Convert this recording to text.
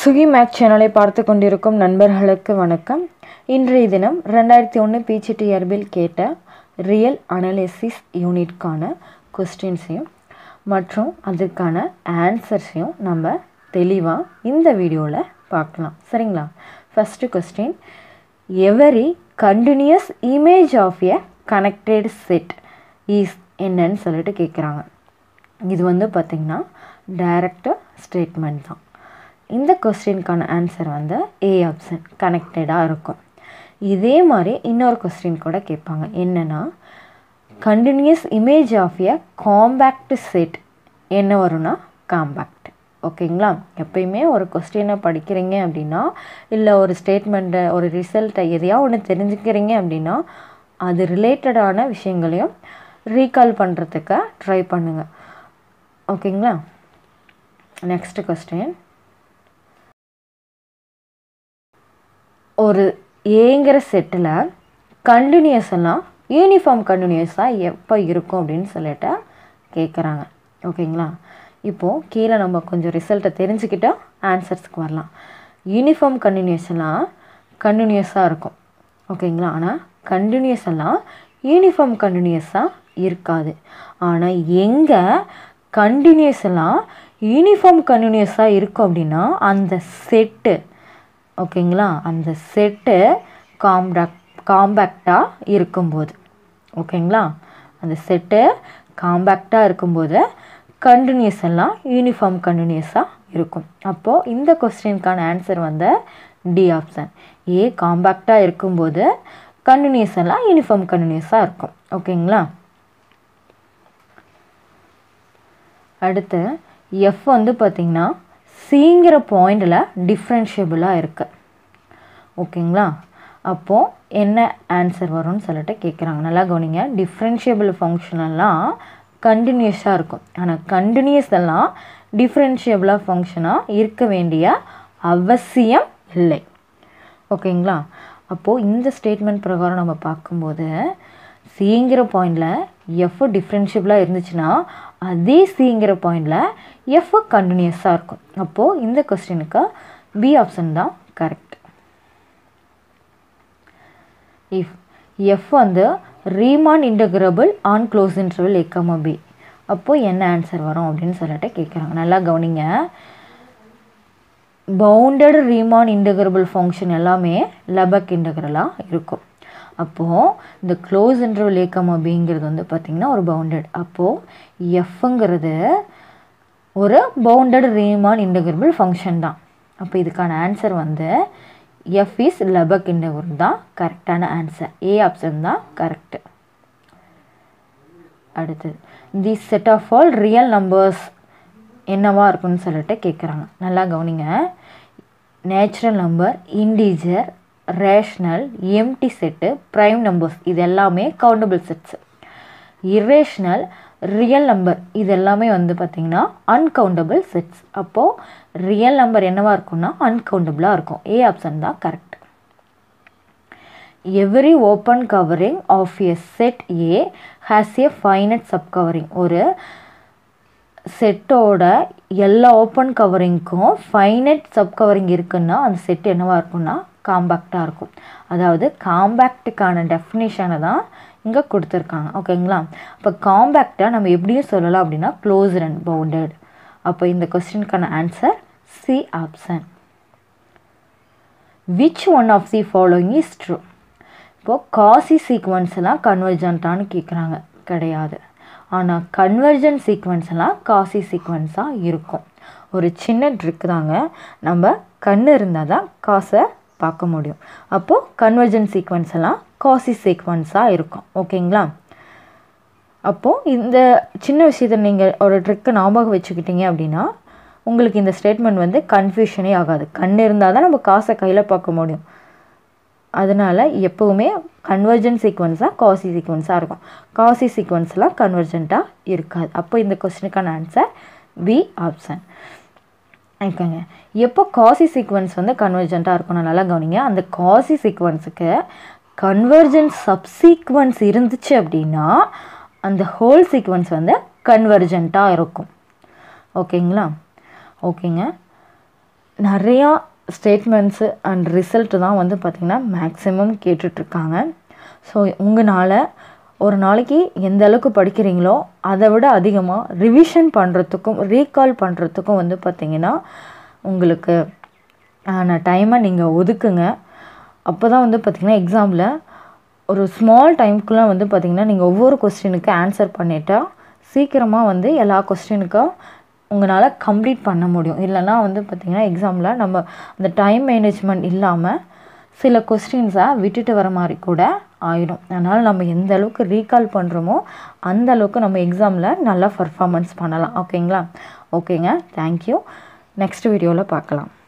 Suki make சேனலை பார்த்து கொண்டிருக்கும் நண்பர்களுக்கு வணக்கம் இன்றைய தினம் ரெண்டாயிரத்தி ஒன்று பிஜிடி இயர்பில் கேட்ட ரியல் அனலிசிஸ் யூனிட்கான கொஸ்டின்ஸையும் மற்றும் அதுக்கான ஆன்சர்ஸையும் நம்ம தெளிவாக இந்த வீடியோவில் பார்க்கலாம் சரிங்களா first question every continuous image of a connected set is என்னன்னு சொல்லிட்டு கேட்குறாங்க இது வந்து பார்த்திங்கன்னா டைரக்ட் ஸ்டேட்மெண்ட் தான் இந்த கொஸ்டினுக்கான ஆன்சர் வந்து ஏ ஆப்ஷன் கனெக்டடாக இருக்கும் இதே மாதிரி இன்னொரு கொஸ்டின் கூட கேட்பாங்க என்னென்னா continuous image of a compact set என்ன வரும்னா காம்பேக்ட் ஓகேங்களா எப்பயுமே ஒரு கொஸ்டினை படிக்கிறீங்க அப்படின்னா இல்லை ஒரு ஸ்டேட்மெண்ட்டை ஒரு ரிசல்ட்டை எதையா ஒன்று தெரிஞ்சுக்கிறீங்க அப்படின்னா அது ரிலேட்டடான விஷயங்களையும் ரீகால் பண்ணுறதுக்கு ட்ரை பண்ணுங்கள் ஓகேங்களா நெக்ஸ்ட் கொஸ்டின் ஒரு ஏங்கிற செட்டில் கண்டினியூஸ் எல்லாம் யூனிஃபார்ம் கண்டினியூஸாக எப்போ இருக்கும் அப்படின்னு சொல்லிட்டு கேட்குறாங்க ஓகேங்களா இப்போது கீழே நம்ம கொஞ்சம் ரிசல்ட்டை தெரிஞ்சுக்கிட்டா ஆன்சர்ஸ்க்கு வரலாம் யூனிஃபார்ம் கண்டினியூஸ் எல்லாம் கண்டினியூஸாக இருக்கும் ஓகேங்களா ஆனால் கண்டினியூஸ் எல்லாம் யூனிஃபார்ம் கண்டினியூஸாக இருக்காது ஆனால் எங்கே கண்டினியூஸ் எல்லாம் யூனிஃபார்ம் கண்டினியூஸாக இருக்கும் அப்படின்னா அந்த செட்டு ஓகேங்களா அந்த செட்டு காம்டாக் காம்பேக்டாக இருக்கும்போது ஓகேங்களா அந்த செட்டு காம்பேக்டாக இருக்கும்போது கண்டினியூஸ் எல்லாம் யூனிஃபார்ம் கண்டினியூஸாக இருக்கும் அப்போது இந்த கொஸ்டினுக்கான ஆன்சர் வந்து டி ஆப்ஷன் ஏ காம்பேக்டாக இருக்கும்போது கண்டினியூஸ் எல்லாம் யூனிஃபார்ம் கண்டினியூஸாக இருக்கும் ஓகேங்களா அடுத்து எஃப் வந்து பார்த்திங்கன்னா சிங்கிற பாயிண்டில் டிஃப்ரென்ஷியபிளாக இருக்குது ஓகேங்களா அப்போது என்ன ஆன்சர் வரும்னு சொல்லிட்டு கேட்குறாங்க நல்லா கவனிங்க டிஃப்ரென்ஷியபிள் ஃபங்க்ஷனெல்லாம் கண்டினியூஸாக இருக்கும் ஆனால் கண்டினியூஸ் எல்லாம் டிஃப்ரென்ஷியபிளாக ஃபங்க்ஷனாக இருக்க வேண்டிய அவசியம் இல்லை ஓகேங்களா அப்போது இந்த ஸ்டேட்மெண்ட் பிரகாரம் நம்ம பார்க்கும்போது சிங்கிற பாயிண்டில் எஃப் டிஃப்ரென்ஷியபிளாக இருந்துச்சுன்னா அதே சிங்கிற பாயிண்டில் எஃப் கண்டினியூஸாக இருக்கும் அப்போது இந்த கொஸ்டினுக்கு பி ஆப்ஷன் தான் கரெக்ட் இஃப் எஃப் வந்து Riemann integrable on closed interval ஏக்கமா பி அப்போது என்ன ஆன்சர் வரும் அப்படின்னு சொல்லிட்டு கேட்குறாங்க நல்லா கவனிங்க பவுண்டட் ரீமான் இன்டகிரபிள் ஃபங்க்ஷன் எல்லாமே லெபக் இன்டகிரலாக இருக்கும் அப்போது இந்த க்ளோஸ் இன்டர்வல் ஏக்கம் அப்படிங்கிறது வந்து பார்த்திங்கன்னா ஒரு பவுண்டட் அப்போது எஃப்ங்கிறது ஒரு பவுண்டட் ரீமான் இன்டகிரபிள் ஃபங்க்ஷன் தான் அப்போ இதுக்கான ஆன்சர் வந்து எஃப் இஸ் லெபக் இன்டகிரல் தான் கரெக்டான ஆன்சர் ஏ ஆப்ஷன் தான் கரெக்டு அடுத்தது the set of all real numbers என்னவா இருக்குன்னு சொல்லிட்டு கேட்குறாங்க நல்லா கவனிங்க natural number integer rational empty set prime numbers இது எல்லாமே countable sets irrational real number இது எல்லாமே வந்து பார்த்திங்கன்னா அன்கவுண்டபிள் செட்ஸ் அப்போது ரியல் நம்பர் என்னவாக இருக்கும்னா அன்கவுண்டபிளாக இருக்கும் ஏ ஆப்ஷன் தான் correct every open covering of a set A has a finite subcovering ஒரு செட்டோட எல்லா ஓப்பன் கவரிங்க்கும் ஃபைனட் சப் கவரிங் இருக்குன்னா அந்த செட் என்னவாக இருக்கும்னா காம்பேக்டாக இருக்கும் அதாவது காம்பேக்டுக்கான டெஃபினேஷனை தான் இங்கே கொடுத்துருக்காங்க ஓகேங்களா இப்போ காம்பேக்டாக நம்ம எப்படியும் சொல்லலாம் அப்படின்னா க்ளோஸ் அண்ட் பவுண்டட் அப்போ இந்த கொஸ்டினுக்கான answer C option which one of the following is true இப்போது காசி சீக்வன்ஸ் எல்லாம் கன்வர்ஜென்ட்டான்னு கேட்குறாங்க கிடையாது ஆனால் கன்வர்ஜன் சீக்வன்ஸ் எல்லாம் காசி சீக்வன்ஸாக இருக்கும் ஒரு சின்ன ட்ரிக் தாங்க நம்ம கண் இருந்தால் தான் காசை பார்க்க முடியும் அப்போது கன்வர்ஜன் சீக்வன்ஸ் எல்லாம் காசி சீக்வன்ஸாக இருக்கும் ஓகேங்களா அப்போது இந்த சின்ன விஷயத்தை நீங்கள் ஒரு ட்ரிக்கை ஞாபகம் வச்சுக்கிட்டீங்க அப்படின்னா உங்களுக்கு இந்த ஸ்டேட்மெண்ட் வந்து கன்ஃபியூஷனே ஆகாது கண் இருந்தால் தான் நம்ம காசை கையில் பார்க்க முடியும் அதனால் எப்போவுமே கன்வர்ஜன் சீக்வன்ஸாக காசி சீக்வன்ஸாக இருக்கும் காசி சீக்வன்ஸ்லாம் கன்வர்ஜென்ட்டாக இருக்காது அப்போ இந்த கொஸ்டினுக்கான ஆன்சர் பி ஆப்ஷன் ஓகேங்க எப்போ காசி சீக்வன்ஸ் வந்து கன்வர்ஜென்ட்டாக இருக்கும் நல்லா கவனிங்க அந்த காசி சீக்வன்ஸுக்கு கன்வர்ஜென்ட் சப்சீக்வன்ஸ் இருந்துச்சு அப்படின்னா அந்த ஹோல் சீக்வன்ஸ் வந்து கன்வர்ஜென்ட்டாக இருக்கும் ஓகேங்களா ஓகேங்க நிறையா ஸ்டேட்மெண்ட்ஸு அண்ட் ரிசல்ட்டு தான் வந்து பார்த்திங்கன்னா மேக்ஸிமம் கேட்டுட்ருக்காங்க ஸோ உங்களால் ஒரு நாளைக்கு எந்த அளவுக்கு படிக்கிறீங்களோ அதை விட அதிகமாக ரிவிஷன் பண்ணுறதுக்கும் ரீகால் பண்ணுறதுக்கும் வந்து பார்த்திங்கன்னா உங்களுக்கு ஆன டைமை நீங்கள் ஒதுக்குங்க அப்போ தான் வந்து பார்த்திங்கன்னா எக்ஸாமில் ஒரு ஸ்மால் டைம்க்குள்ளே வந்து பார்த்திங்கன்னா நீங்கள் ஒவ்வொரு கொஸ்டினுக்கு ஆன்சர் பண்ணிட்டா சீக்கிரமாக வந்து எல்லா கொஸ்டினுக்கும் உங்களால் கம்ப்ளீட் பண்ண முடியும் இல்லைன்னா வந்து பார்த்திங்கன்னா எக்ஸாமில் நம்ம அந்த டைம் மேனேஜ்மெண்ட் இல்லாமல் சில கொஸ்டின்ஸை விட்டுட்டு வர மாதிரி கூட ஆயிடும் அதனால் நம்ம எந்த அளவுக்கு ரீகால் பண்ணுறோமோ அந்த அளவுக்கு நம்ம எக்ஸாமில் நல்லா பர்ஃபார்மன்ஸ் பண்ணலாம் ஓகேங்களா ஓகேங்க தேங்க்யூ நெக்ஸ்ட் வீடியோவில் பார்க்கலாம்